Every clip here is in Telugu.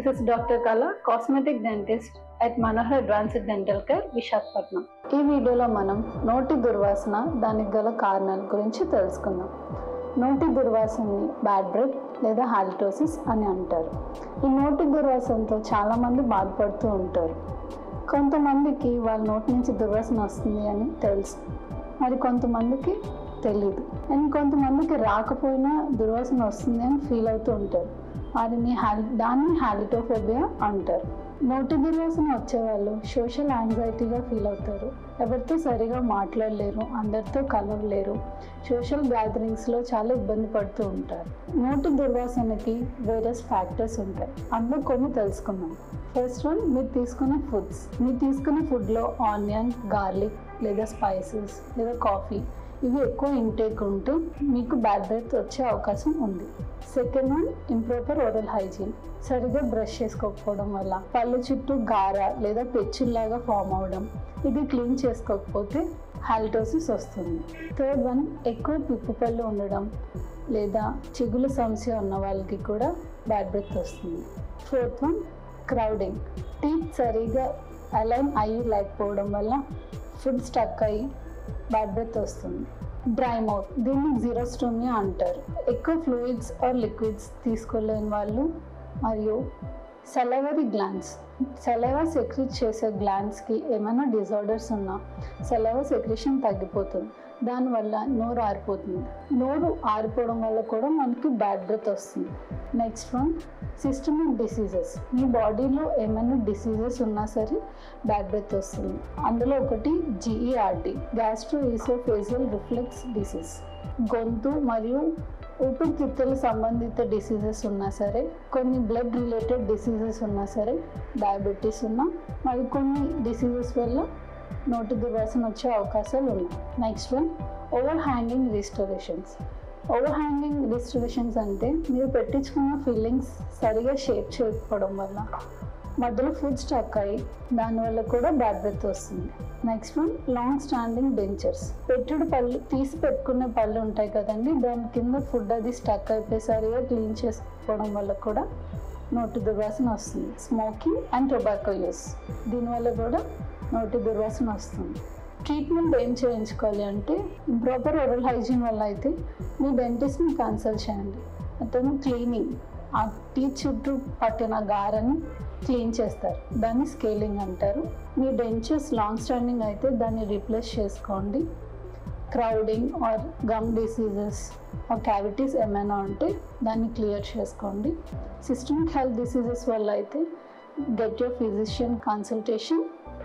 This is Dr. Kala, cosmetic dentist at Manohar Advanced Dental Care, Visakhapatnam ఈ వీడియోలో మనం నోటి దుర్వాసన దానికి గల కారణాల గురించి తెలుసుకుందాం నోటి దుర్వాసనని బ్యాడ్ బ్రెత్ లేదా హాలిటోసిస్ అని అంటారు ఈ నోటి దుర్వాసనతో చాలామంది బాధపడుతూ ఉంటారు కొంతమందికి వాళ్ళ నోటి నుంచి దుర్వాసన వస్తుంది అని తెలుసు మరి కొంతమందికి తెలీదు అండ్ కొంతమందికి రాకపోయినా దుర్వాసన వస్తుంది అని ఫీల్ అవుతూ ఉంటారు వారిని హ్యాల్ దాన్ని హ్యాలిటోఫోబియా అంటారు నోటి దుర్వాసన వచ్చేవాళ్ళు సోషల్ యాంగ్జైటీగా ఫీల్ అవుతారు ఎవరితో సరిగా మాట్లాడలేరు అందరితో కలవలేరు సోషల్ గ్యాదరింగ్స్లో చాలా ఇబ్బంది పడుతూ ఉంటారు నోటి దుర్వాసనకి వేరియస్ ఫ్యాక్టర్స్ ఉంటాయి అందులో కొన్ని తెలుసుకుందాం ఫస్ట్ వన్ మీరు తీసుకునే ఫుడ్స్ మీరు తీసుకునే ఫుడ్లో ఆనియన్ గార్లిక్ లేదా స్పైసెస్ లేదా కాఫీ ఇవి ఎక్కువ ఇంటేక్ ఉంటే మీకు బ్యాడ్ బ్రెత్ వచ్చే అవకాశం ఉంది second one improper oral hygiene సరిగ్గా బ్రష్ చేసుకోకపోవడం వల్ల పళ్ళు చుట్టూ గార లేదా పెచ్చుల్లాగా ఫామ్ అవడం ఇది క్లీన్ చేసుకోకపోతే హాలిటోసిస్ వస్తుంది థర్డ్ వన్ ఎక్కువ పిప్పు పళ్ళు ఉండడం లేదా చిగులు సమస్య ఉన్న వాళ్ళకి కూడా బ్యాడ్ బ్రెత్ వస్తుంది ఫోర్త్ వన్ క్రౌడింగ్ టీత్ సరిగా అలైన్ అయ్యి లేకపోవడం వల్ల ఫుడ్ స్టక్ అయ్యి బ్యాడ్ బ్రెత్ వస్తుంది డ్రై మౌత్ దీన్ని జీరోస్టోమియా అంటారు ఎక్కువ ఫ్లూయిడ్స్ ఆర్ లిక్విడ్స్ తీసుకోలేని వాళ్ళు మరియు సెలవరీ గ్లాన్స్ సెలవా సెక్రీట్ చేసే గ్లాన్స్కి ఏమైనా డిజార్డర్స్ ఉన్నా సెలవా సెక్రేషన్ తగ్గిపోతుంది దానివల్ల నోరు ఆరిపోతుంది నోరు ఆరిపోవడం వల్ల కూడా మనకి బ్యాడ్ బ్రెత్ వస్తుంది నెక్స్ట్ వన్ సిస్టమిక్ డిసీజెస్ మీ బాడీలో ఏమైనా డిసీజెస్ ఉన్నా సరే బ్యాడ్ బ్రెత్ వస్తుంది అందులో ఒకటి GERD gastro oesophageal reflex disease గొంతు మరియు ఊపిరితిత్తుల సంబంధిత డిసీజెస్ ఉన్నా సరే కొన్ని బ్లడ్ రిలేటెడ్ డిసీజెస్ ఉన్నా సరే డయాబెటీస్ ఉన్నా మరి కొన్ని డిసీజెస్ వల్ల నోటి దుర్వాసన వచ్చే అవకాశాలు ఉన్నాయి next one overhanging restorations overhanging restorations అంటే మీరు పెట్టించుకున్న ఫీలింగ్స్ సరిగా షేప్ చేయకపోవడం వల్ల మధ్యలో ఫుడ్ స్టక్ అయ్యి దానివల్ల కూడా బ్యాడ్ బ్రెత్ వస్తుంది next one long standing dentures పెట్టుడు పళ్ళు తీసి పెట్టుకునే పళ్ళు ఉంటాయి కదండి దాని కింద ఫుడ్ అది స్టక్ అయిపోయి సరిగా క్లీన్ చేసుకోవడం వల్ల కూడా నోటి దుర్వాసన వస్తుంది స్మోకింగ్ అండ్ టొబాకో యూస్ దీనివల్ల కూడా నోటి దుర్వాసన వస్తుంది ట్రీట్మెంట్ ఏం చేయించుకోవాలి అంటే ఇంప్రాపర్ ఓరల్ హైజీన్ వల్ల అయితే మీ డెంటిస్ట్ని కన్సల్ట్ చేయండి అతను క్లీనింగ్ ఆ టీత్ చుట్టూ పట్టిన గారని క్లీన్ చేస్తారు దాన్ని స్కేలింగ్ అంటారు మీ డెంచర్స్ లాంగ్ స్టాండింగ్ అయితే దాన్ని రీప్లేస్ చేసుకోండి crowding or gum diseases or cavities ఏమైనా ఉంటే దాన్ని క్లియర్ చేసుకోండి సిస్టమిక్ హెల్త్ డిసీజెస్ వల్ల అయితే get your physician consultation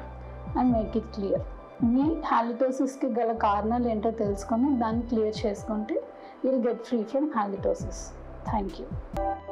and make it clear మీ హాలిటోసిస్కి గల కారణాలు ఏంటో తెలుసుకొని దాన్ని క్లియర్ చేసుకుంటే will get free from halitosis thank you